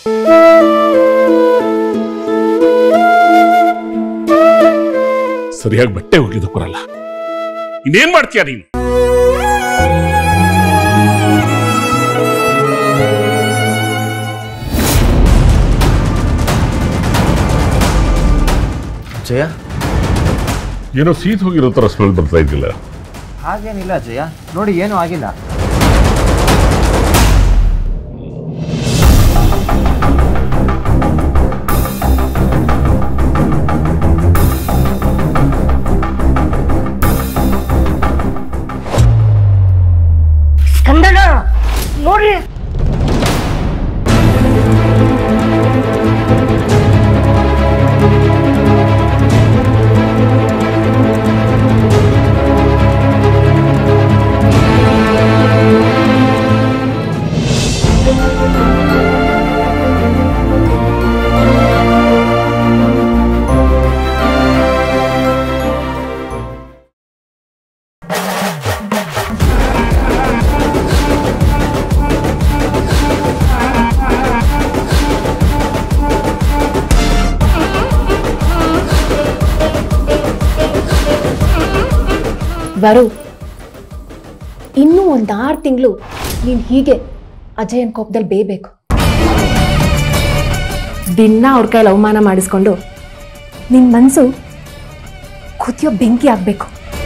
ಸರಿಯಾಗಿ ಬಟ್ಟೆ ಹೋಗಿದ್ದು ಬರಲ್ಲ ಇನ್ನೇನ್ ಮಾಡ್ತೀಯ ನೀನು ಜಯ ಏನೋ ಸೀತ್ ಹೋಗಿರೋ ತರ ಸ್ಮೆಲ್ ಬರ್ತಾ ಇದ್ದಿಲ್ಲ ಹಾಗೇನಿಲ್ಲ ಜಯ ನೋಡಿ ಏನೂ ಆಗಿಲ್ಲ ಕಂದಣ್ಣ ನೋಡ್ರಿ ವರು ಇನ್ನೂ ಒಂದು ಆರು ತಿಂಗಳು ನೀನು ಹೀಗೆ ಅಜಯನ್ ಕೋಪದಲ್ಲಿ ಬೇಯಬೇಕು ದಿನ ಅವ್ರ ಕೈಲಿ ಅವಮಾನ ಮಾಡಿಸ್ಕೊಂಡು ನಿನ್ನ ಮನಸ್ಸು ಕುದಿಯೋ ಬೆಂಕಿ ಆಗಬೇಕು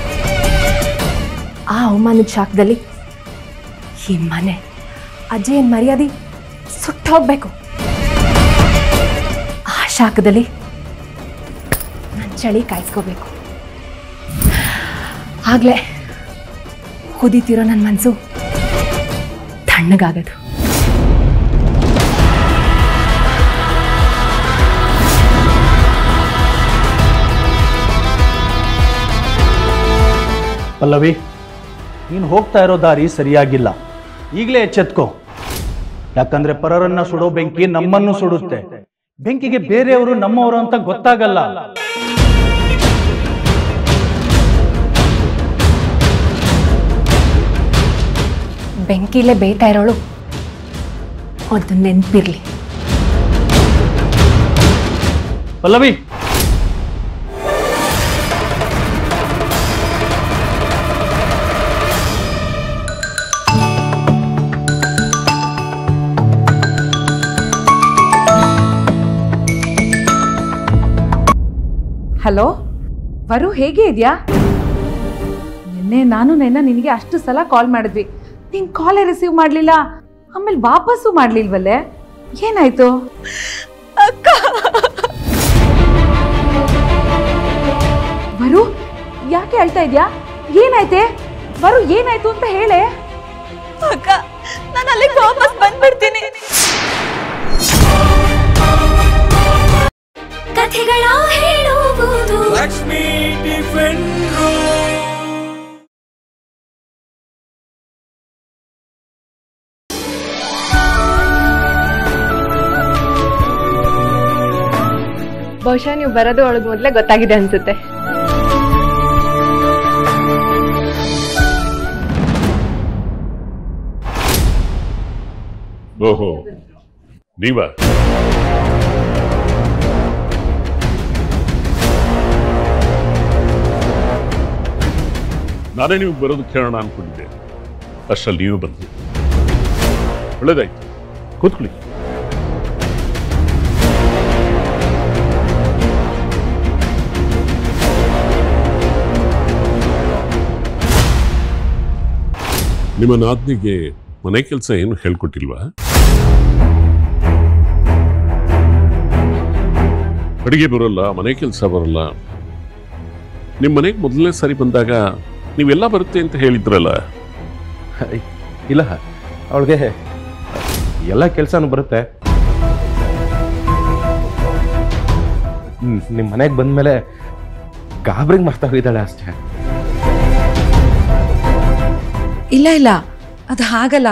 ಆ ಅವಮಾನದ ಶಾಖದಲ್ಲಿ ಈ ಮನೆ ಅಜಯನ್ ಮರ್ಯಾದೆ ಸುಟ್ಟೋಗ್ಬೇಕು ಆ ಶಾಖದಲ್ಲಿ ನನ್ನ ಚಳಿ ಕಾಯಿಸ್ಕೋಬೇಕು ಆಗ್ಲೇ ಕುದೀತಿರೋ ನನ್ನ ಮನಸ್ಸು ತಣ್ಣಗಾಗದು ಪಲ್ಲವಿ ನೀನು ಹೋಗ್ತಾ ಇರೋ ದಾರಿ ಸರಿಯಾಗಿಲ್ಲ ಈಗಲೇ ಎಚ್ಚೆತ್ಕೋ ಯಾಕಂದ್ರೆ ಪರರನ್ನ ಸುಡೋ ಬೆಂಕಿ ನಮ್ಮನ್ನು ಸುಡುತ್ತೆ ಬೆಂಕಿಗೆ ಬೇರೆಯವರು ನಮ್ಮವರು ಅಂತ ಗೊತ್ತಾಗಲ್ಲ ಬೆಂಕಿಲೇ ಬೇಯ್ತಾ ಇರೋಳು ಅದು ನೆನಪಿರ್ಲಿ ಪಲ್ಲವಿ ಹಲೋ ವರು ಹೇಗೆ ಇದೆಯಾ ನಿನ್ನೆ ನಾನು ನೆನ್ನ ನಿನಗೆ ಅಷ್ಟು ಸಲ ಕಾಲ್ ಮಾಡಿದ್ವಿ ನೀನ್ ಕಾಲೇ ರಿಸೀವ್ ಮಾಡಲಿಲ್ಲ ಆಮೇಲೆ ವಾಪಸ್ಸು ಮಾಡ್ಲಿಲ್ವಲ್ಲೇ ಏನಾಯ್ತು ವರು ಯಾಕೆ ಅಳ್ತಾ ಇದ್ಯಾ ಏನಾಯ್ತೆ ವರು ಏನಾಯ್ತು ಅಂತ ಹೇಳೆ ಅಕ್ಕ ನಾನು ಅಲ್ಲಿಗೆ ವಾಪಸ್ ಬಂದ್ಬಿಡ್ತೀನಿ ಕಥೆಗಳ ಹೇಳುವುದು ಲಕ್ಷ್ಮೀ ಡಿಫೆಂಡ್ರು ಬಹುಶಃ ನೀವು ಬರೋದು ಒಳಗೆ ಮೊದಲೇ ಗೊತ್ತಾಗಿದೆ ಅನ್ಸುತ್ತೆ ಓಹೋ ನೀವಾ ನಾನೇ ನೀವು ಬರೋದು ಕೇಳೋಣ ಅನ್ಕೊಂಡಿದ್ದೆ ಅಷ್ಟರಲ್ಲಿ ನೀವು ಬಂದ್ರಿ ಒಳ್ಳೇದಾಯ್ತು ಕೂತ್ಕೊಳ್ಳಿ ನಿಮ್ಮ ನಾದ್ನಿಗೆ ಮನೆ ಕೆಲಸ ಏನು ಹೇಳ್ಕೊಟ್ಟಿಲ್ವಾ ಅಡುಗೆ ಬರೋಲ್ಲ ಮನೆ ಕೆಲಸ ಬರೋಲ್ಲ ನಿಮ್ಮ ಮನೆಗೆ ಮೊದಲನೇ ಸಾರಿ ಬಂದಾಗ ನೀವೆಲ್ಲ ಬರುತ್ತೆ ಅಂತ ಹೇಳಿದ್ರಲ್ಲ ಇಲ್ಲ ಅವಳಿಗೆ ಎಲ್ಲ ಕೆಲಸನೂ ಬರುತ್ತೆ ನಿಮ್ಮ ಮನೆಗೆ ಬಂದ್ಮೇಲೆ ಗಾಬ್ರಿಗೆ ಮಾಡ್ತಾ ಹೋಗಿದ್ದಾಳೆ ಅಷ್ಟೇ ಇಲ್ಲ ಇಲ್ಲ ಅದು ಹಾಗಲ್ಲ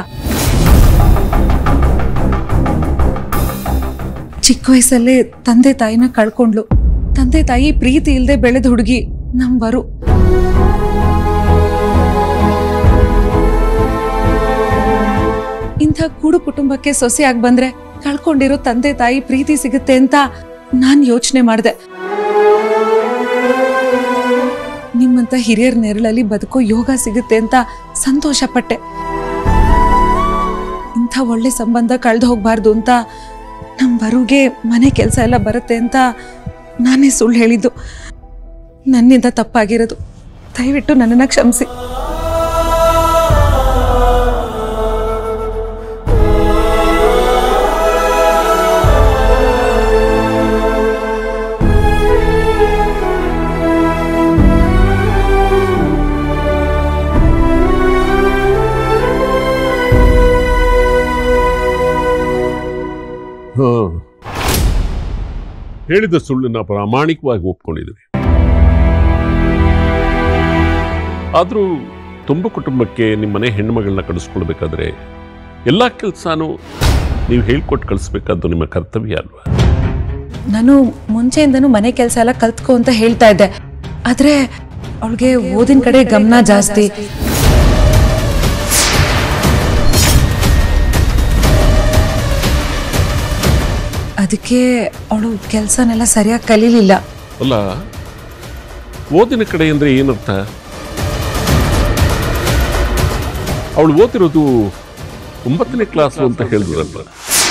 ಚಿಕ್ಕ ವಯಸ್ಸಲ್ಲೇ ತಂದೆ ತಾಯಿನ ಕಳ್ಕೊಂಡ್ಲು ತಂದೆ ತಾಯಿ ಪ್ರೀತಿ ಇಲ್ಲದೆ ಬೆಳೆದ ಹುಡುಗಿ ನಮ್ ಬರು ಇಂಥ ಕೂಡು ಕುಟುಂಬಕ್ಕೆ ಸೊಸೆಯಾಗಿ ಬಂದ್ರೆ ಕಳ್ಕೊಂಡಿರೋ ತಂದೆ ತಾಯಿ ಪ್ರೀತಿ ಸಿಗುತ್ತೆ ಅಂತ ನಾನು ಯೋಚನೆ ಮಾಡಿದೆ ನಿಮ್ಮಂತ ಹಿರಿಯರ ನೆರಳಲ್ಲಿ ಬದುಕೋ ಯೋಗ ಸಿಗುತ್ತೆ ಅಂತ ಸಂತೋಷ ಪಟ್ಟೆ ಇಂಥ ಒಳ್ಳೆ ಸಂಬಂಧ ಕಳೆದು ಹೋಗ್ಬಾರ್ದು ಅಂತ ನಮ್ಮ ಬರುಗೆ ಮನೆ ಕೆಲಸ ಎಲ್ಲ ಬರುತ್ತೆ ಅಂತ ನಾನೇ ಸುಳ್ಳು ಹೇಳಿದ್ದು ನನ್ನಿಂದ ತಪ್ಪಾಗಿರೋದು ದಯವಿಟ್ಟು ನನ್ನನ್ನು ಕ್ಷಮಿಸಿ ಹಾ. ಹೇಳಿದ ಸುಳ್ಳನ್ನ ಪ್ರಾಮಾಣಿಕವಾಗಿ ಒಪ್ಕೊಂಡಿದ್ದೀವಿ ಆದರೂ ತುಂಬ ಕುಟುಂಬಕ್ಕೆ ನಿಮ್ಮ ಮನೆ ಹೆಣ್ಣುಮಗಳನ್ನ ಕಳಿಸ್ಕೊಳ್ಬೇಕಾದ್ರೆ ಎಲ್ಲ ಕೆಲಸನೂ ನೀವು ಹೇಳ್ಕೊಟ್ಟು ಕಳಿಸ್ಬೇಕಾದ್ದು ನಿಮ್ಮ ಕರ್ತವ್ಯ ಅಲ್ವಾ ನಾನು ಮುಂಚೆಯಿಂದನೂ ಮನೆ ಕೆಲಸ ಎಲ್ಲ ಕಲ್ತ್ಕೊ ಅಂತ ಹೇಳ್ತಾ ಇದ್ದೆ ಆದ್ರೆ ಅವಳಿಗೆ ಓದಿನ ಕಡೆ ಗಮನ ಜಾಸ್ತಿ ಅದಕ್ಕೆ ಅವಳು ಕೆಲಸನೆಲ್ಲ ಸರಿಯಾಗಿ ಕಲೀಲಿಲ್ಲ ಅಲ್ಲ ಓದಿನ ಕಡೆ ಅಂದರೆ ಏನರ್ಥ ಅವಳು ಓದಿರೋದು ಒಂಬತ್ತನೇ ಕ್ಲಾಸು ಅಂತ ಹೇಳಿದ್ರಲ್ಲ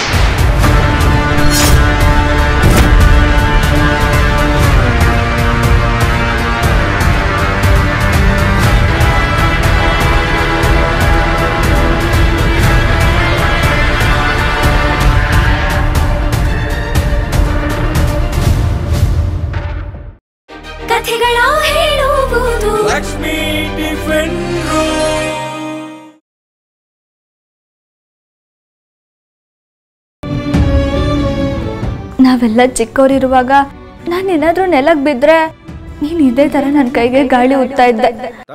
ಕಥೆಗಳ ಹೇಳುವುದು ಲಕ್ಷ್ಮೀ ಟಿಫಿನ್ ರೂಮ್ ನಾವೆಲ್ಲ ಚಿಕ್ಕವರಿರುವಾಗ ನಾನು ಏನಾದ್ರೂ ನೆಲಕ್ ಬಿದ್ರೆ ನೀನ್ ಇದೇ ತರ ನನ್ನ ಕೈಗೆ ಗಾಳಿ ಉತ್ತಾ ಇದ್ದೆ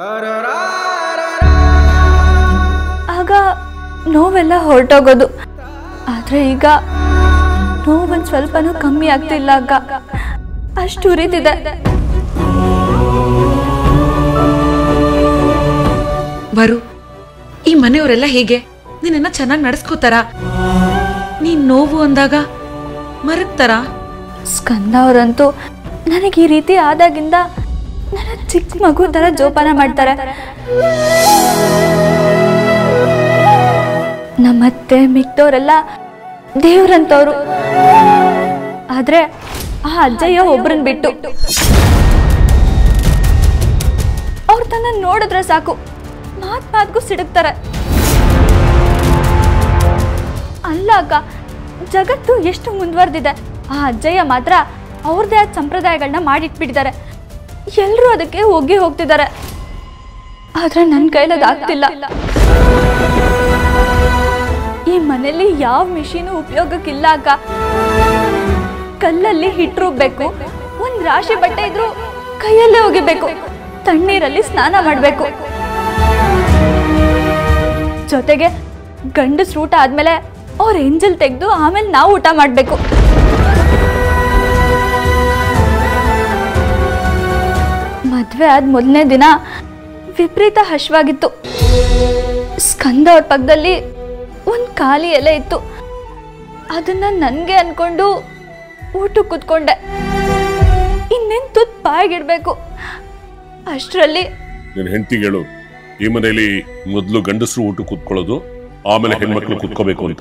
ಆಗ ನೋವೆಲ್ಲ ಹೊರಟೋಗೋದು ಆದ್ರೆ ಈಗ ನೋವೊಂದ್ ಸ್ವಲ್ಪನೂ ಕಮ್ಮಿ ಆಗ್ತಿಲ್ಲ ಅಕ್ಕ ಅಷ್ಟು ಉರಿತಿದೆ ಬರು ಈ ಮನೆಯವರೆಲ್ಲ ಹೇಗೆ ನಿನ್ನ ಚೆನ್ನಾಗಿ ನಡೆಸ್ಕೋತಾರ ನೀನ್ ನೋವು ಅಂದಾಗ ಮರಗ್ತಾರ ಸ್ಕಂದ ಅವರಂತೂ ನನಗೆ ಈ ರೀತಿ ಆದಾಗಿಂದ ನನ್ನ ಚಿಕ್ಕ ಮಗು ತರ ಜೋಪಾನ ಮಾಡ್ತಾರೆ ನಮ್ಮತ್ತೆ ಮಿಕ್ತವ್ರೆಲ್ಲ ದೇವ್ರಂತವ್ರು ಆದ್ರೆ ಆ ಅಜ್ಜಯ್ಯ ಒಬ್ರನ್ ಬಿಟ್ಟು ಅವ್ರು ತನ್ನ ನೋಡಿದ್ರೆ ಸಾಕು ಮಾತ್ ಮಾತ್ಗೂ ಸಿಡುಕ್ತಾರೆ ಅಲ್ಲ ಅಕ್ಕ ಜಗತ್ತು ಎಷ್ಟು ಮುಂದುವರೆದಿದೆ ಆ ಅಜ್ಜಯ್ಯ ಮಾತ್ರ ಅವ್ರದ್ದೇ ಆದ ಸಂಪ್ರದಾಯಗಳನ್ನ ಮಾಡಿಟ್ಬಿಟ್ಟಿದ್ದಾರೆ ಎಲ್ಲರೂ ಅದಕ್ಕೆ ಒಗ್ಗಿ ಹೋಗ್ತಿದ್ದಾರೆ ಆದ್ರೆ ನನ್ನ ಕೈಲದು ಆಗ್ತಿಲ್ಲ ಈ ಮನೆಯಲ್ಲಿ ಯಾವ ಮಿಷಿನು ಉಪಯೋಗಕ್ಕಿಲ್ಲ ಅಕ್ಕ ಕಲ್ಲಲ್ಲಿ ಹಿಟ್ಟು ರುಬ್ಬೇಕು ಒಂದ್ ರಾಶಿ ಬಟ್ಟೆ ಇದ್ರು ಕೈಯಲ್ಲೇ ಒಗಿಬೇಕು ತಣ್ಣೀರಲ್ಲಿ ಸ್ನಾನ ಮಾಡಬೇಕು ಜೊತೆಗೆ ಗಂಡಸ್ರು ಊಟ ಆದ್ಮೇಲೆ ಅವ್ರ ಎಂಜಲ್ ತೆಗೆದು ಆಮೇಲೆ ನಾವು ಊಟ ಮಾಡಬೇಕು ಮದ್ವೆ ಆದ ಮೊದಲನೇ ದಿನ ವಿಪರೀತ ಹಶ್ವಾಗಿತ್ತು ಸ್ಕಂದ ಅವ್ರ ಪಕ್ಕದಲ್ಲಿ ಒಂದು ಖಾಲಿ ಎಲೆ ಇತ್ತು ಅದನ್ನ ನನಗೆ ಅನ್ಕೊಂಡು ಊಟಕ್ಕೆ ಕೂತ್ಕೊಂಡೆ ಇನ್ನೇನು ತುತ್ತು ಬಾಯಿಗಿಡ್ಬೇಕು ಅಷ್ಟರಲ್ಲಿ ನಿನ್ನ ಹೆಂಡತಿಗಳು ಈ ಮನೆಯಲ್ಲಿ ಮೊದಲು ಗಂಡಸರು ಊಟ ಕೂತ್ಕೊಳ್ಳೋದು ಆಮೇಲೆ ಹೆಣ್ಮಕ್ಳು ಕೂತ್ಕೋಬೇಕು ಅಂತ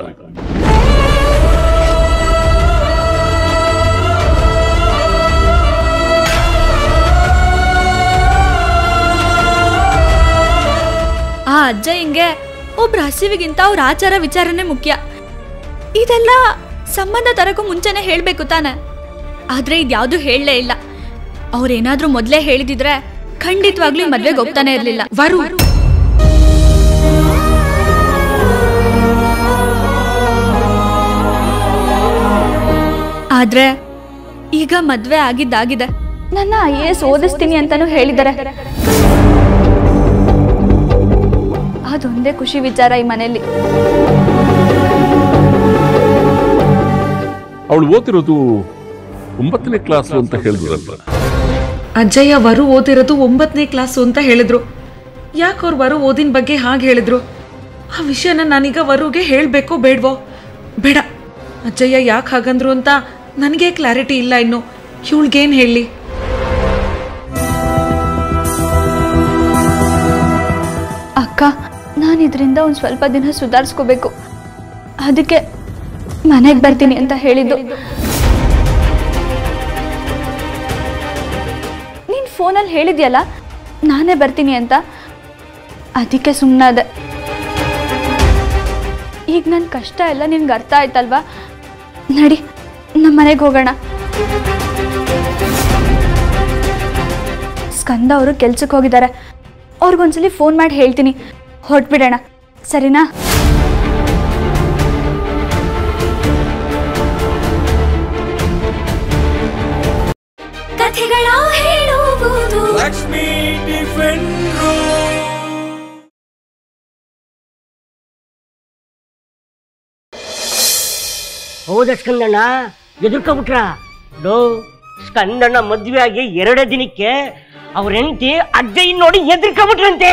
ಆ ಅಜ್ಜ ಹಿಂಗೆ ಒಬ್ರ ಹಸಿವಿಗಿಂತ ಅವ್ರ ಆಚಾರ ವಿಚಾರನೇ ಮುಖ್ಯ ಇದೆಲ್ಲ ಸಂಬಂಧ ತರಕ್ಕೂ ಮುಂಚೆನೆ ಹೇಳ್ಬೇಕು ತಾನೆ ಆದ್ರೆ ಇದ್ಯಾವುದು ಹೇಳಲೇ ಇಲ್ಲ ಅವ್ರೇನಾದ್ರೂ ಮೊದಲೇ ಹೇಳಿದಿದ್ರೆ ಖಂಡಿತವಾಗ್ಲೂ ಈ ಮದ್ವೆಗೆ ಒಪ್ತಾನೆ ಇರಲಿಲ್ಲ ವರು ಆದ್ರೆ ಈಗ ಮದ್ವೆ ಆಗಿದ್ದಾಗಿದೆ ನನ್ನ ಐ ಎ ಎಸ್ ಓದಿಸ್ತೀನಿ ಅಂತಾನು ಹೇಳಿದ್ದಾರೆ ಅದೊಂದೇ ಖುಷಿ ವಿಚಾರ ಈ ಮನೆಯಲ್ಲಿ ಅವಳು ಓದಿರೋದು ಒಂಬತ್ತನೇ ಕ್ಲಾಸು ಅಂತ ಹೇಳಿದ್ರಲ್ಲ ಅಜ್ಜಯ್ಯ ವರು ಓದಿರೋದು ಒಂಬತ್ತನೇ ಕ್ಲಾಸು ಅಂತ ಹೇಳಿದ್ರು ಯಾಕೆ ಅವ್ರು ವರು ಓದಿನ ಬಗ್ಗೆ ಹಾಗೆ ಹೇಳಿದ್ರು ಆ ವಿಷಯನ ನಾನೀಗ ವರುಗೆ ಹೇಳಬೇಕೋ ಬೇಡವೋ ಬೇಡ ಅಜ್ಜಯ್ಯ ಯಾಕೆ ಹಾಗಂದ್ರು ಅಂತ ನನಗೆ ಕ್ಲಾರಿಟಿ ಇಲ್ಲ ಇನ್ನು ಇವಳಿಗೇನು ಹೇಳಿ ಅಕ್ಕ ನಾನು ಇದರಿಂದ ಒಂದು ಸ್ವಲ್ಪ ದಿನ ಸುಧಾರಿಸ್ಕೋಬೇಕು ಅದಕ್ಕೆ ಮನೆಗೆ ಬರ್ತೀನಿ ಅಂತ ಹೇಳಿದ್ದು ನೀನು ಫೋನಲ್ಲಿ ಹೇಳಿದ್ಯಲ್ಲ ನಾನೇ ಬರ್ತೀನಿ ಅಂತ ಅದಕ್ಕೆ ಸುಮ್ಮನಾದೆ ಈಗ ನನ್ನ ಕಷ್ಟ ಎಲ್ಲ ನಿನ್ಗೆ ಅರ್ಥ ಆಯ್ತಲ್ವಾ ನಡಿ ನಮ್ಮ ಮನೆಗೆ ಹೋಗೋಣ ಸ್ಕಂದ ಅವರು ಕೆಲ್ಸಕ್ಕೆ ಹೋಗಿದ್ದಾರೆ ಅವ್ರಿಗೊಂದ್ಸಲಿ ಫೋನ್ ಮಾಡಿ ಹೇಳ್ತೀನಿ ಹೊರಟ್ಬಿಡೋಣ ಸರಿನಾ ಕಥೆಗಳ ಹೇಳುವುದು ಲಕ್ಷ್ಮೀ ಟಿಫಿನ್ ರೂಮ್ ಹೌದ ಸ್ಕಂದಣ್ಣ ಎದುರ್ಕೊಬಿಟ್ರ ಲೋ ಸ್ಕಂದಣ್ಣ ಮದ್ವೆ ಆಗಿ ಎರಡೇ ದಿನಕ್ಕೆ ಅವ್ರ ಹೆಂಡತಿ ಅಜ್ಜಯ್ ನೋಡಿ ಎದುರ್ಕೊಬಿಟ್ರಂತೆ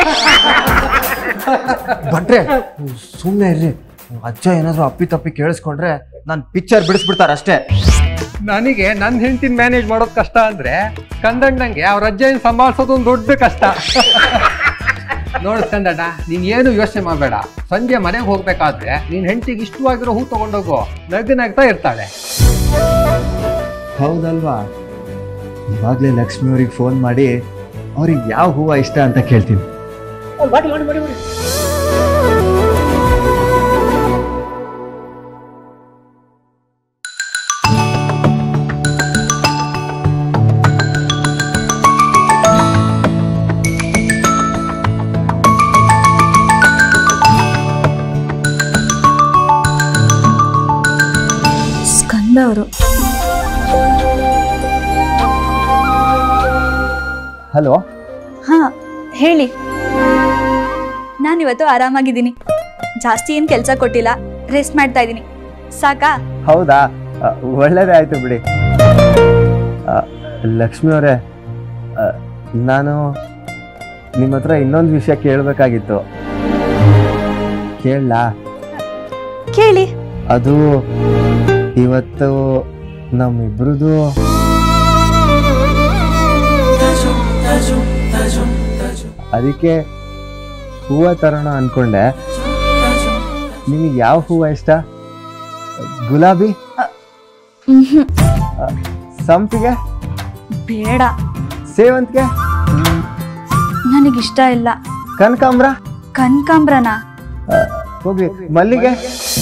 ಭಟ್ರೆ ಸುಮ್ಮನೆ ಇರ್ರಿ ಅಜ್ಜ ಏನಾದ್ರು ಅಪ್ಪಿ ತಪ್ಪಿ ಕೇಳಿಸ್ಕೊಂಡ್ರೆ ನಾನು ಪಿಕ್ಚರ್ ಬಿಡಿಸ್ಬಿಡ್ತಾರ ಅಷ್ಟೇ ನನಗೆ ನನ್ನ ಹೆಂಡತಿನ ಮ್ಯಾನೇಜ್ ಮಾಡೋದು ಕಷ್ಟ ಅಂದ್ರೆ ಕಂದಣ್ಣಂಗೆ ಅವ್ರ ಅಜ್ಜನ ಸಂಭಾಳಿಸೋದು ಒಂದು ದೊಡ್ಡ ಕಷ್ಟ ನೋಡು ಕಂದಣ್ಣ ನೀನ್ ಏನು ಯೋಚನೆ ಮಾಡಬೇಡ ಸಂಜೆ ಮನೆಗೆ ಹೋಗ್ಬೇಕಾದ್ರೆ ನೀನ್ ಹೆಂಡತಿಗೆ ಇಷ್ಟವಾಗಿರೋ ಹೂ ತಗೊಂಡೋಗು ನಗು ನಗ್ತಾ ಇರ್ತಾಳೆ ಹೌದಲ್ವಾ ಇವಾಗಲೇ ಲಕ್ಷ್ಮಿ ಅವ್ರಿಗೆ ಫೋನ್ ಮಾಡಿ ಅವ್ರಿಗೆ ಯಾವ ಹೂವು ಇಷ್ಟ ಅಂತ ಕೇಳ್ತೀನಿ ಮಾಡಿ ಮಾಡಿ ಮಾಡಿ ಮಾಡಿ ಸ್ಕಂದ ಅವರು ಹಲೋ ಹಾ ಹೇಳಿ ನಾನಿವತ್ತು ಆರಾಮಾಗಿದ್ದೀನಿ ಜಾಸ್ತಿ ಏನು ಕೆಲಸ ಕೊಟ್ಟಿಲ್ಲ ರೆಸ್ಟ್ ಮಾಡ್ತಾ ಇದ್ದೀನಿ ಸಾಕಾ ಹೌದಾ ಅ, ಒಳ್ಳೇದೇ ಆಯ್ತು ಬಿಡಿ ಅ, ಲಕ್ಷ್ಮಿ ಅವರೇ ಅ, ನಾನು ನಿಮ್ಮ ಹತ್ರ ಇನ್ನೊಂದು ವಿಷಯ ಕೇಳಬೇಕಾಗಿತ್ತು ಕೇಳಲಾ ಕೇಳಿ ಅದು ಇವತ್ತು ನಮ್ಮಿಬ್ರದು ಅದಕ್ಕೆ ಹೂವ ತರೋಣ ಅನ್ಕೊಂಡೆ ನಿಮಗೆ ಯಾವ ಹೂವ ಇಷ್ಟ ಗುಲಾಬಿ ಮ್ಹ್ಮ್. ಸಂಪಿಗೆ ಬೇಡ ಸೇವಂತಿಗೆ ನನಗಿಷ್ಟ ಇಲ್ಲ ಕನಕಾಂಬ್ರ ಕನಕಾಂಬ್ರನ ಆ, ಹೋಗ್ಲಿ ಮಲ್ಲಿಗೆ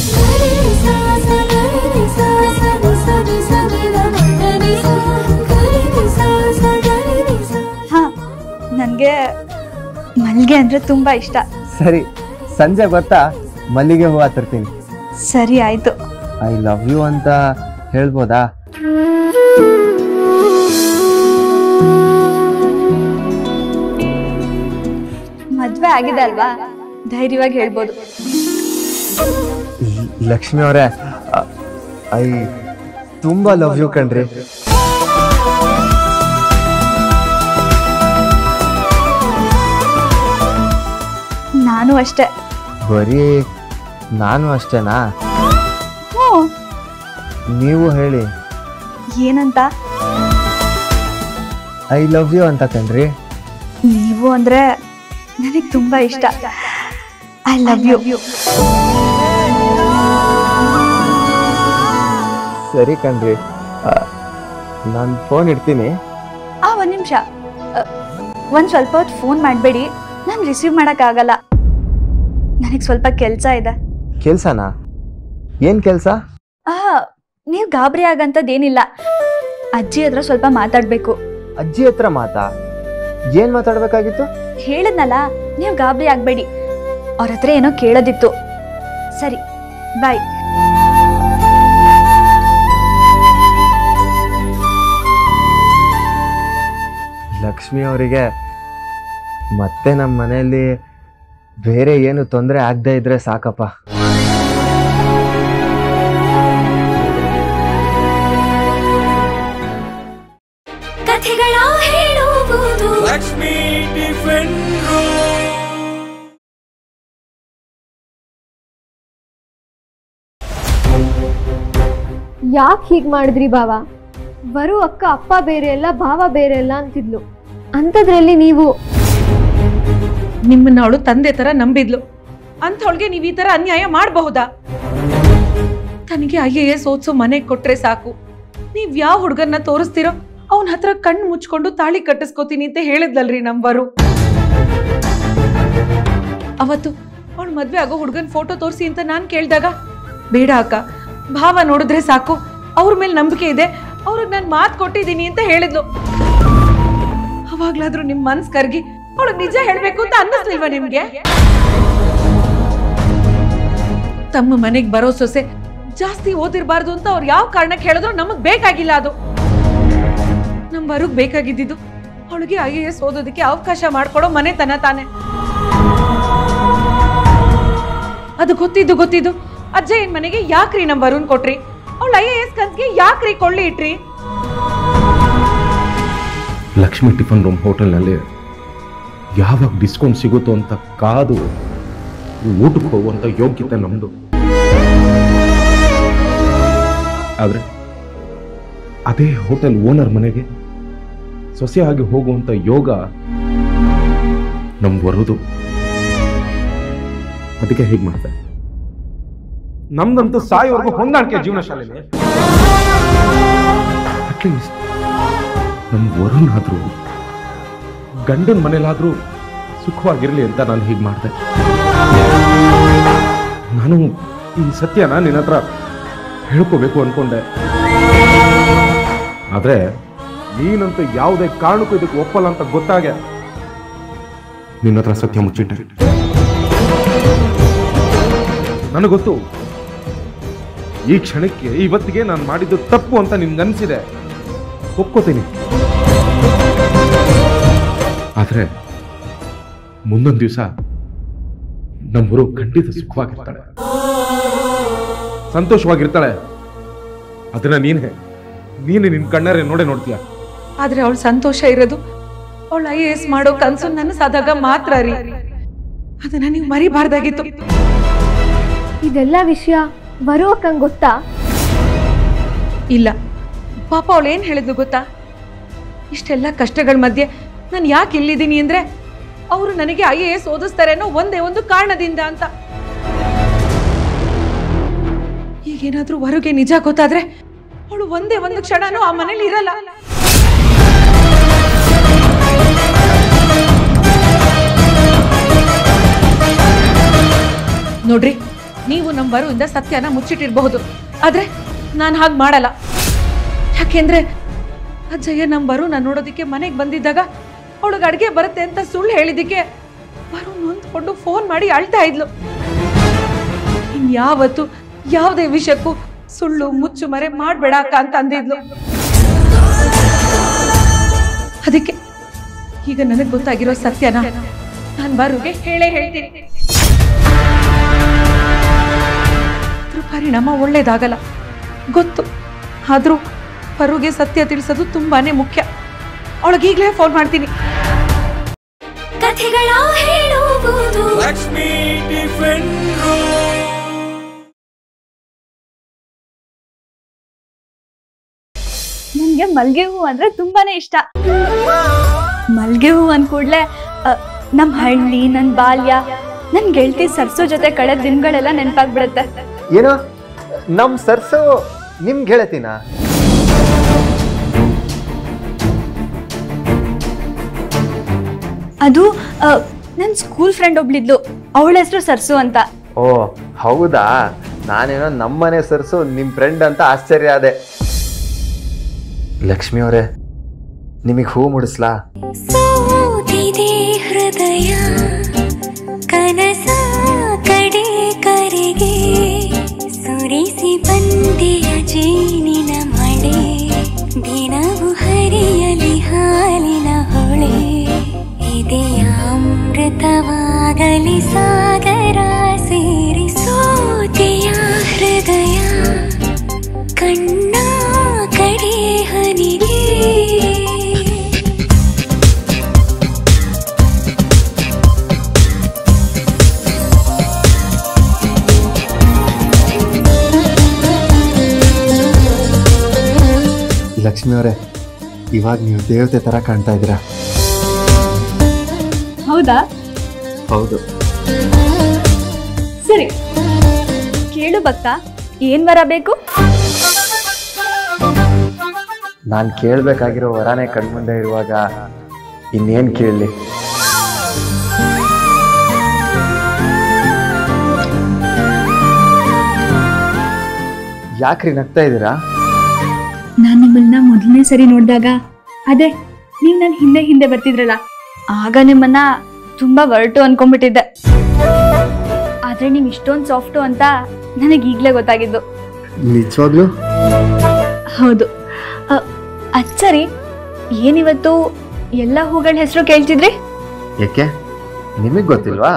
ಹಾ ನನಗೆ ಮಲ್ಲಿಗೆ ಅಂದರೆ ತುಂಬ ಇಷ್ಟ ಸರಿ ಸಂಜೆ ಗೊತ್ತಾ ಮಲ್ಲಿಗೆ ಹೂವ ತರ್ತೀನಿ ಸರಿ ಆಯಿತು ಐ ಲವ್ ಯು ಅಂತ ಹೇಳ್ಬೋದಾ ಮದುವೆ ಆಗಿದೆ ಅಲ್ವಾ ಧೈರ್ಯವಾಗಿ ಹೇಳ್ಬೋದು ಲ್- ಲಕ್ಷ್ಮಿ ಅವರೇ ಐ ತುಂಬಾ ಲವ್ ಯು ಕಣ್ರಿ ನಾನು ಅಷ್ಟೇ ಬರೀ ನಾನು ಅಷ್ಟೇನಾ ಹ್ಞೂ ನೀವು ಹೇಳಿ ಏನಂತ ಐ ಲವ್ ಯು ಅಂತ ಕಣ್ರಿ ನೀವು ಅಂದರೆ ನನಗೆ ತುಂಬ ಇಷ್ಟ ಐ ಲವ್ ಯು ಸರಿ ಕಣ್ರಿ ನಾನು ಫೋನ್ ಇಡ್ತೀನಿ ಆ ಒಂದು ನಿಮಿಷ ಒಂದು ಸ್ವಲ್ಪ ಹೊತ್ತು ಫೋನ್ ಮಾಡಬೇಡಿ ನಾನು ರಿಸೀವ್ ಮಾಡೋಕ್ಕಾಗಲ್ಲ ನನಗೆ ಸ್ವಲ್ಪ ಕೆಲಸ ಇದೆ ಕೆಲ್ಸನಾ ಏನ್ ಕೆಲ್ಸ ಆ ನೀವು ಗಾಬರಿ ಆಗಂಥದ್ದೇನಿಲ್ಲ ಅಜ್ಜಿ ಹತ್ರ ಸ್ವಲ್ಪ ಮಾತಾಡಬೇಕು ಅಜ್ಜಿ ಹತ್ರ ಮಾತಾ ಏನ್ ಮಾತಾಡ್ಬೇಕಾಗಿತ್ತು ಹೇಳಿದ್ನಲ್ಲ ನೀವು ಗಾಬರಿ ಆಗಬೇಡಿ ಅವ್ರ ಹತ್ರ ಏನೋ ಕೇಳೋದಿತ್ತು ಸರಿ ಬಾಯ್ ಲಕ್ಷ್ಮಿ ಅವರಿಗೆ ಮತ್ತೆ ನಮ್ಮ ಮನೆಯಲ್ಲಿ ಬೇರೆ ಏನು ತೊಂದರೆ ಆಗದೆ ಇದ್ರೆ ಸಾಕಪ್ಪ ಕಥೆಗಳ ಹೇಳುವುದು ಲಕ್ಷ್ಮೀ ಟಿಫಿನ್ ರೂಮ್ ಯಾಕೆ ಹೀಗೆ ಮಾಡಿದ್ರಿ ಭಾವ ಬರೋ ಅಕ್ಕ ಅಪ್ಪ ಬೇರೆ ಅಲ್ಲ ಭಾವ ಬೇರೆ ಅಲ್ಲ ಅಂತಿದ್ಲು ಅಂಥದ್ರಲ್ಲಿ ನೀವು ನಿಮ್ಮನ್ನ ಅವಳು ತಂದೆ ತರ ನಂಬಿದ್ಲು ಅಂಥವಳಿಗೆ ನೀವು ಈ ತರ ಅನ್ಯಾಯ ಮಾಡಬಹುದಾ ತನಗೆ ಐ ಎ ಎಸ್ ಓದ್ಸೋ ಮನೆಗೆ ಕೊಟ್ರೆ ಸಾಕು ನೀವ್ ಯಾವ ಹುಡುಗನ್ನ ತೋರಿಸ್ತಿರೋ ಅವನ ಹತ್ರ ಕಣ್ಣು ಮುಚ್ಕೊಂಡು ತಾಳಿ ಕಟ್ಟಿಸ್ಕೋತೀನಿ ಅಂತ ಹೇಳಿದ್ಲಲ್ರಿ ನಂಬರು ಅವತ್ತು ಅವಳು ಮದ್ವೆ ಆಗೋ ಹುಡುಗನ್ ಫೋಟೋ ತೋರಿಸಿ ಅಂತ ನಾನ್ ಕೇಳ್ದಾಗ ಬೇಡ ಅಕ್ಕ ಭಾವ ನೋಡಿದ್ರೆ ಸಾಕು ಅವ್ರ ಮೇಲೆ ನಂಬಿಕೆ ಇದೆ ಅವ್ರಿಗೆ ನಾನು ಮಾತು ಕೊಟ್ಟಿದ್ದೀನಿ ಅಂತ ಹೇಳಿದ್ಲು ಅವಾಗ್ಲಾದ್ರೂ ನಿಮ್ ಮನ್ಸ್ ಕರ್ಗಿ ಅವಳು ನಿಜ ಹೇಳ್ಬೇಕು ಅಂತ ಅನ್ನಿಸ್ಲಿಲ್ವಾ ನಿಮ್ಗೆ ತಮ್ಮ ಮನೆಗ್ ಬರೋ ಸೊಸೆ ಜಾಸ್ತಿ ಓದಿರ್ಬಾರ್ದು ಅಂತ ಅವ್ರು ಯಾವ ಕಾರಣಕ್ಕೆ ಹೇಳಿದ್ರು ನಮಗ್ ಬೇಕಾಗಿಲ್ಲ ಅದು ನಮ್ ಬರುಗ್ ಬೇಕಾಗಿದ್ದಿದ್ದು ಅವಳಿಗೆ ಐ ಎ ಎಸ್ ಓದೋದಕ್ಕೆ ಅವಕಾಶ ಮಾಡ್ಕೊಡೋ ಮನೆತನ ತಾನೆ ಅದು ಗೊತ್ತಿದ್ದು ಗೊತ್ತಿದ್ದು ಅಜ್ಜಯ್ಯನ್ ಮನೆಗೆ ಯಾಕ್ರಿ ನಮ್ ಬರುನ್ ಕೊಟ್ರಿ ಅವಳು ಐ ಎ ಎಸ್ ಕನ್ಸ್ಗೆ ಯಾಕ್ರಿ ಕೊಳ್ಳಿ ಇಟ್ರಿ ಲಕ್ಷ್ಮಿ ಟಿಫನ್ ರೂಮ್ ಹೋಟೆಲ್ನಲ್ಲಿ ಯಾವಾಗ ಡಿಸ್ಕೌಂಟ್ ಸಿಗುತ್ತೋ ಅಂತ ಕಾದು ಊಟಕ್ಕೆ ಹೋಗುವಂಥ ಯೋಗ್ಯತೆ ನಮ್ಮದು ಆದರೆ ಅದೇ ಹೋಟೆಲ್ ಓನರ್ ಮನೆಗೆ ಸೊಸೆಯಾಗಿ ಹೋಗುವಂಥ ಯೋಗ ನಮ್ಗೆ ಬರೋದು ಅದಕ್ಕೆ ಹೇಗೆ ಮಾಡ್ತಾರೆ ನಮ್ದಂತೂ ಸಾಯೋವರೆಗೂ ಹೊಂದಾಣಿಕೆ ಜೀವನ ಶಾಲೆಯಲ್ಲಿ ಅಟ್ಲೀಸ್ಟ್ ನಮ್ಮ ವರುಣ್ ಆದ್ರೂ ಗಂಡನ ಮನೇಲಾದ್ರೂ ಸುಖವಾಗಿರ್ಲಿ ಅಂತ ನಾನು ಹೀಗೆ ಮಾಡಿದೆ ನಾನು ಈ ಸತ್ಯನ ನಿನ್ನ ಹತ್ರ ಹೇಳ್ಕೋಬೇಕು ಅನ್ಕೊಂಡೆ ಆದ್ರೆ ನೀನಂತೂ ಯಾವುದೇ ಕಾರಣಕ್ಕೂ ಇದಕ್ಕೆ ಒಪ್ಪಲ್ಲ ಅಂತ ಗೊತ್ತಾಗೆ ನಿನ್ನ ಹತ್ರ ಸತ್ಯ ಮುಚ್ಚಿಟ್ಟೆ ನನಗೆ ಗೊತ್ತು ಈ ಕ್ಷಣಕ್ಕೆ ಇವತ್ತಿಗೆ ನಾನು ಮಾಡಿದ್ದು ತಪ್ಪು ಅಂತ ನಿನ್ಗನ್ಸಿದೆ ಒಪ್ಕೋತೀನಿ ಆದ್ರೆ ಮುಂದೊಂದು ದಿವಸ ನಮ್ಮೂರು ಖಂಡಿತ ಸುಖವಾಗಿರ್ತಾಳೆ ಸಂತೋಷವಾಗಿರ್ತಾಳೆ ಅದನ್ನ ನೀನೇ ನೀನೆ ನಿನ್ ಕಣ್ಣಾರೆ ನೋಡೇ ನೋಡ್ತೀಯ ಆದ್ರೆ ಅವಳ ಸಂತೋಷ ಇರೋದು ಅವಳು ಐ ಎಸ್ ಮಾಡೋ ಕನ್ಸು ನನಸಾದಾಗ ಮಾತ್ರ ರೀ ಅದನ್ನ ನೀವು ಮರಿಬಾರ್ದಾಗಿತ್ತು ಇದೆಲ್ಲ ವಿಷಯ ಬರೋ ಅಕ್ಕಂಗೆ ಗೊತ್ತಾ ಇಲ್ಲ ಪಾಪ ಅವಳು ಏನ್ ಹೇಳಿದ್ಲು ಗೊತ್ತಾ ಇಷ್ಟೆಲ್ಲ ಕಷ್ಟಗಳ ಮಧ್ಯೆ ನಾನು ಯಾಕೆ ಇಲ್ಲಿದ್ದೀನಿ ಅಂದ್ರೆ ಅವರು ನನಗೆ ಐ ಎ ಎಸ್ ಓದಿಸ್ತಾರೆ ಅನ್ನೋ ಒಂದೇ ಒಂದು ಕಾರಣದಿಂದ ಅಂತ ಈಗೇನಾದ್ರೂ ಹೊರಗೆ ನಿಜ ಗೊತ್ತಾದ್ರೆ ಅವಳು ಒಂದೇ ಒಂದು ಕ್ಷಣನೂ ಆ ಮನೇಲಿ ಇರಲ್ಲ ನೋಡ್ರಿ ನೀವು ನಮ್ಮ ಬರುವಿಂದ ಸತ್ಯನ ಮುಚ್ಚಿಟ್ಟಿರಬಹುದು ಆದ್ರೆ ನಾನು ಹಾಗೆ ಮಾಡಲ್ಲ ಯಾಕೆಂದ್ರೆ ಅಜ್ಜಯ್ಯ ನಮ್ಮ ಬರು ನಾನು ನೋಡೋದಕ್ಕೆ ಮನೆಗೆ ಬಂದಿದ್ದಾಗ ಅವಳಿಗೆ ಅಡುಗೆ ಬರುತ್ತೆ ಅಂತ ಸುಳ್ಳು ಹೇಳಿದ್ದಕ್ಕೆ ಬರು ನೊಂದ್ಕೊಂಡು ಫೋನ್ ಮಾಡಿ ಅಳ್ತಾ ಇದ್ಲು ಇನ್ಯಾವತ್ತು ಯಾವುದೇ ವಿಷಯಕ್ಕೂ ಸುಳ್ಳು ಮುಚ್ಚು ಮರೆ ಮಾಡಬೇಡ ಅಕ್ಕ ಅಂತ ಅಂದಿದ್ಲು ಅದಕ್ಕೆ ಈಗ ನನಗೆ ಗೊತ್ತಾಗಿರೋ ಸತ್ಯನ ನಾನು ಬರುಗೆ ಹೇಳೇ ಹೇಳ್ತೀನಿ ಅದ್ರ ಪರಿಣಾಮ ಒಳ್ಳೇದಾಗಲ್ಲ ಗೊತ್ತು ಆದ್ರೂ ಪರುಗೆ ಸತ್ಯ ತಿಳಿಸೋದು ತುಂಬಾನೇ ಮುಖ್ಯ ಅವಳಿಗೀಗಲೇ ಫೋನ್ ಮಾಡ್ತೀನಿ ಕಥೆಗಳ ಹೇಳುವುದು ಲಕ್ಷ್ಮೀ ಟಿಫಿನ್ ನನಗೆ ಮಲ್ಗೆ ಹೂ ಅಂದ್ರೆ ತುಂಬಾನೇ ಇಷ್ಟ ಮಲ್ಗೆ ಹೂ ಅಂದ ಕೂಡಲೇ ನಮ್ಮ ಹಳ್ಳಿ ನನ್ನ ಬಾಲ್ಯ ನನ್ನ ಗೆಳತಿ ಸರ್ಸು ಜೊತೆ ಕಳೆದ ದಿನಗಳೆಲ್ಲ ನೆನಪಾಗ್ಬಿಡುತ್ತೆ ಏನೋ ನಮ್ ಸರ್ಸು ನಿಮ್ಗೆ ಹೇಳ್ತೀನ ಅದು ನನ್ನ ಸ್ಕೂಲ್ ಫ್ರೆಂಡ್ ಒಬ್ಳಿದ್ಲು ಅವಳ ಹೆಸರು ಸರ್ಸು ಅಂತ ಓ ಹೌದಾ ನಾನೇನೋ ನಮ್ಮನೆ ಸರ್ಸು ನಿಮ್ ಫ್ರೆಂಡ್ ಅಂತ ಆಶ್ಚರ್ಯ ಆದೆ ಲಕ್ಷ್ಮಿ ಅವರೇ ನಿಮಗೆ ಹೂ ಮುಡಿಸ್ಲಾ ಸೋತಿದೆ ಹೃದಯ ಕನಸ ಕಡೆ ಕರೆಗೆ ಸುರಿಸಿ ಬಂದೆಯ ಜೇನಿನ ಮಳೆ ದಿನವು ಹರಿಯಲಿ ಹಾಲಿನ ಹೊಳೆ ಇದೆಯ ಅಮೃತವಾಗಲಿ ಸಾಗರ ಸೇರಿ ಸೋತೆಯ ಹೃದಯ ಕಣ್ಣ ಕಡೆ ಹನಿಗೆ ಲಕ್ಷ್ಮಿ ಅವರೇ ಇವಾಗ ನೀವು ದೇವತೆ ಥರ ಕಾಣ್ತಾ ಇದ್ದೀರಾ ಹೌದಾ ಹೌದು ಸರಿ ಕೇಳು ಭಕ್ತ ಏನ್ ವರ ಬೇಕು ನಾನು ಕೇಳಬೇಕಾಗಿರೋ ವರಾನೇ ಕಣ್ಮುಂದೆ ಇರುವಾಗ ಇನ್ನೇನು ಕೇಳಲಿ ಯಾಕ್ರಿ ನಗ್ತಾ ಇದ್ದೀರಾ ನಾನು ನಿಮ್ಮನ್ನ ಮೊದಲನೇ ಸರಿ ನೋಡಿದಾಗ ಅದೇ ನೀವು ನನ್ನ ಹಿಂದೆ ಹಿಂದೆ ಬರ್ತಿದ್ರಲ್ಲ ಆಗ ನಿಮ್ಮನ್ನ ತುಂಬಾ ಒರಟು ಅನ್ಕೊಂಡ್ಬಿಟ್ಟಿದ್ದೆ ಆದ್ರೆ ನೀವು ಇಷ್ಟೊಂದು ಸಾಫ್ಟು ಅಂತ ನನಗೆ ಈಗಲೇ ಗೊತ್ತಾಗಿದ್ದು ನಿಜವಾಗ್ಲೂ ಹೌದು ಅ, ಅದ್ ಸರಿ ಏನಿವತ್ತು ಎಲ್ಲ ಹೂಗಳ ಹೆಸರು ಕೇಳ್ತಿದ್ರಿ ಯಾಕೆ ನಿಮಗೆ ಗೊತ್ತಿಲ್ವಾ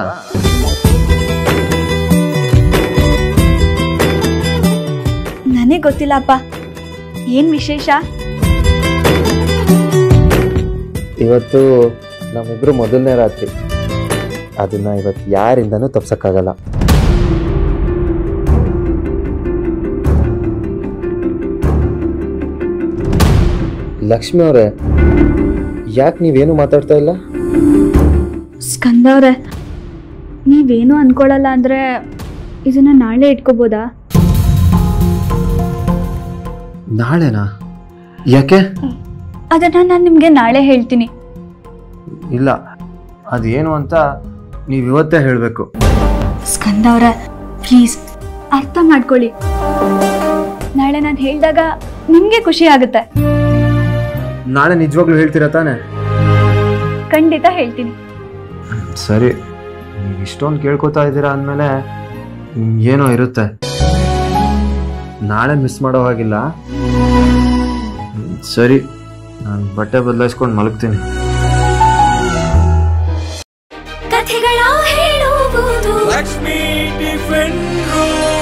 ನನಗೆ ಗೊತ್ತಿಲ್ಲಪ್ಪ ಏನ್ ವಿಶೇಷ ಇವತ್ತು ನಮ್ಮಿಬ್ರು ಮೊದಲನೇ ರಾತ್ರಿ ಅದನ್ನ ಇವತ್ತು ಯಾರಿಂದನೂ ತಪ್ಸಕ್ಕಾಗಲ್ಲ ಲಕ್ಷ್ಮಿ ಅವರೇ ಯಾಕೆ ನೀವೇನು ಮಾತಾಡ್ತಾ ಇಲ್ಲ ಸ್ಕಂದ ಅವ್ರೆ ನೀವೇನು ಅನ್ಕೊಳಲ್ಲ ಅಂದ್ರೆ ಇದನ್ನ ನಾಳೆ ಇಟ್ಕೋಬೋದಾ ನಾಳೆನಾ ಯಾಕೆ ಅದನ್ನ ನಾನು ನಿಮ್ಗೆ ನಾಳೆ ಹೇಳ್ತೀನಿ ಇಲ್ಲ ಅದೇನು ಅಂತ ನೀವು ಇವತ್ತೇ ಹೇಳಬೇಕು ಸ್ಕಂದ ಅವ್ರೆ ಪ್ಲೀಸ್ ಅರ್ಥ ಮಾಡ್ಕೊಳ್ಳಿ ನಾಳೆ ನಾನು ಹೇಳಿದಾಗ ನಿಮ್ಗೆ ಖುಷಿ ಆಗುತ್ತೆ ನಾಳೆ ನಿಜವಾಗ್ಲೂ ಹೇಳ್ತೀರಾ ತಾನೆ ಖಂಡಿತ ಹೇಳ್ತೀನಿ ಸರಿ ನೀವು ಇಷ್ಟೊಂದು ಕೇಳ್ಕೊತಾ ಇದ್ದೀರಾ ಅಂದಮೇಲೆ ಏನೋ ಇರುತ್ತೆ ನಾಳೆ ಮಿಸ್ ಮಾಡೋ ಹಾಗಿಲ್ಲ ಹ್ಮ್, ಸರಿ ನಾನು ಬಟ್ಟೆ ಬದಲಾಯಿಸ್ಕೊಂಡು ಮಲಗ್ತೀನಿ ಕಥೆಗಳ ಹೇಳುವುದು ಲಕ್ಷ್ಮೀ ಟಿಫಿನ್ ರೂಮ್